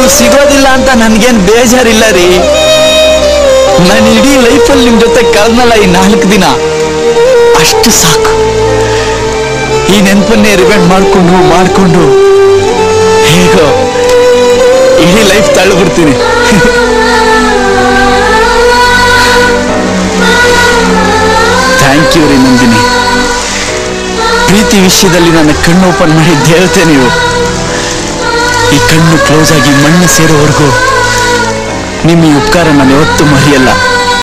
ನೀವು ಸಿಗೋದಿಲ್ಲ ಅಂತ ನನ್ಗೇನ್ ಬೇಜಾರಿಲ್ಲ ರೀ ನಾನು ಇಡೀ ಲೈಫಲ್ಲಿ ನಿಮ್ ಜೊತೆ ಕಳೆದ್ನಲ್ಲ ಈ ನಾಲ್ಕು ದಿನ ಅಷ್ಟು ಸಾಕು ಈ ನೆನಪನ್ನೇ ರಿವೆಂಡ್ ಮಾಡ್ಕೊಂಡು ಮಾಡ್ಕೊಂಡು ಹೇಗೋ ಇಡೀ ಲೈಫ್ ತಳ್ಳಿಬಿಡ್ತೀನಿ ಥ್ಯಾಂಕ್ ಯು ರೀ ನಂದಿನಿ ಪ್ರೀತಿ ವಿಷಯದಲ್ಲಿ ನನ್ನ ಕಣ್ಣು ಓಪನ್ ಮಾಡಿ ದೇವತೆ ನೀವು ಈ ಕಣ್ಣು ಕ್ಲೋಸ್ ಆಗಿ ಮಣ್ಣು ಸೇರೋವರೆಗೂ ನಿಮ್ಮ ಈ ಉಪಕಾರ ನಾನು ಯಾವತ್ತೂ ಮರೆಯಲ್ಲ